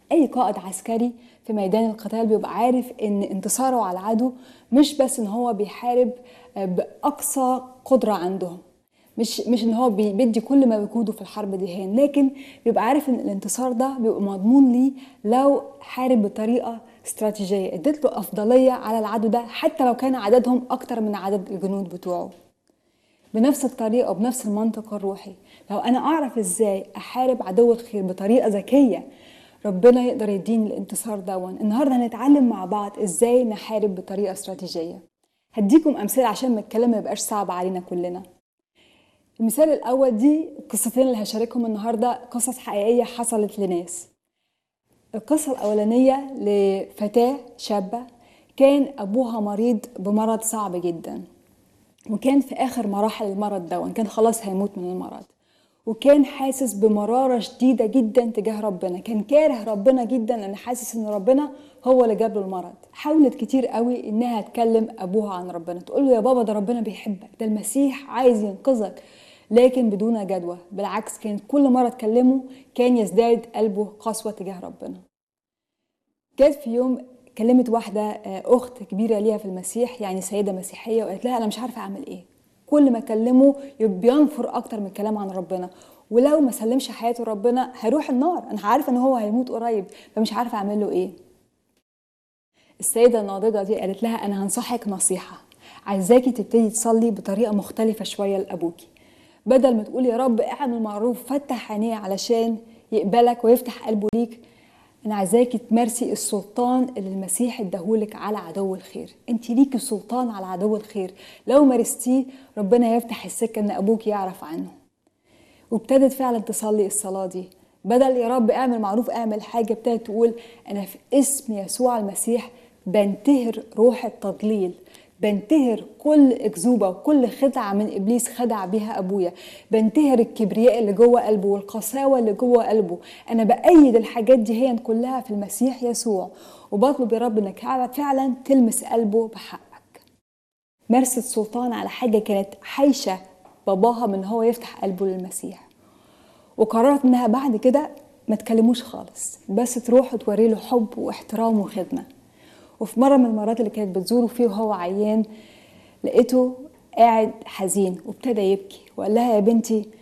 اي قائد عسكري في ميدان القتال بيبقى عارف ان انتصاره على العدو مش بس ان هو بيحارب باقصى قدره عنده مش مش ان هو بي- بيدي كل ما بيجوده في الحرب دي هين لكن بيبقى عارف ان الانتصار ده بيبقى مضمون ليه لو حارب بطريقه استراتيجيه اديت له افضليه على العدو ده حتى لو كان عددهم اكتر من عدد الجنود بتوعه بنفس الطريقه وبنفس المنطق الروحي لو انا اعرف ازاي احارب عدو الخير بطريقه ذكيه ربنا يقدر يديني الانتصار دون النهارده هنتعلم مع بعض ازاي نحارب بطريقه استراتيجيه هديكم امثله عشان ما الكلام ما يبقاش صعب علينا كلنا المثال الأول دي القصتين اللي هشاركهم النهاردة قصص حقيقية حصلت لناس القصة الأولانية لفتاة شابة كان أبوها مريض بمرض صعب جدا وكان في آخر مراحل المرض ده كان خلاص هيموت من المرض وكان حاسس بمرارة شديدة جدا تجاه ربنا كان كاره ربنا جدا لأن حاسس إن ربنا هو اللي جاب له المرض حاولت كتير قوي إنها تكلم أبوها عن ربنا تقول له يا بابا ده ربنا بيحبك ده المسيح عايز ينقذك لكن بدون جدوى بالعكس كان كل مرة تكلمه كان يزداد قلبه قسوة تجاه ربنا جت في يوم كلمت واحدة آه، أخت كبيرة ليها في المسيح يعني سيدة مسيحية وقالت لها أنا مش عارفة أعمل إيه كل ما أكلمه يب- بينفر أكتر من الكلام عن ربنا ولو ما سلمش حياته لربنا هيروح النار أنا عارفة إن هو هيموت قريب فمش عارفة أعمل له إيه السيدة الناضجة دي قالت لها أنا هنصحك نصيحة عايزاكي تبتدي تصلي بطريقة مختلفة شوية لأبوكي بدل ما تقول يا رب اعمل معروف فتح عينيه علشان يقبلك ويفتح قلبه ليك انا عايزاكي تمارسي السلطان اللي المسيح اداهولك على عدو الخير انت ليكي سلطان على عدو الخير لو مارستيه ربنا يفتح السكه ان ابوك يعرف عنه وابتدت فعلا تصلي الصلاة دي بدل يا رب اعمل معروف اعمل حاجة ابتدت تقول أنا في اسم يسوع المسيح بنتهر روح التضليل بنتهر كل أكذوبة وكل خدعة من إبليس خدع بيها أبويا بنتهر الكبرياء اللي جوه قلبه والقساوة اللي جوه قلبه أنا بأيد الحاجات دي هي كلها في المسيح يسوع وبطلب يا رب إنك فعلا تلمس قلبه بحقك مارست سلطان على حاجة كانت حايشة باباها من هو يفتح قلبه للمسيح وقررت انها بعد كده ما تكلموش خالص بس تروح وتوري له حب واحترام وخدمة وفي مرة من المرات اللي كانت بتزوره فيه وهو عيان لقيته قاعد حزين وابتدى يبكي وقال لها يا بنتي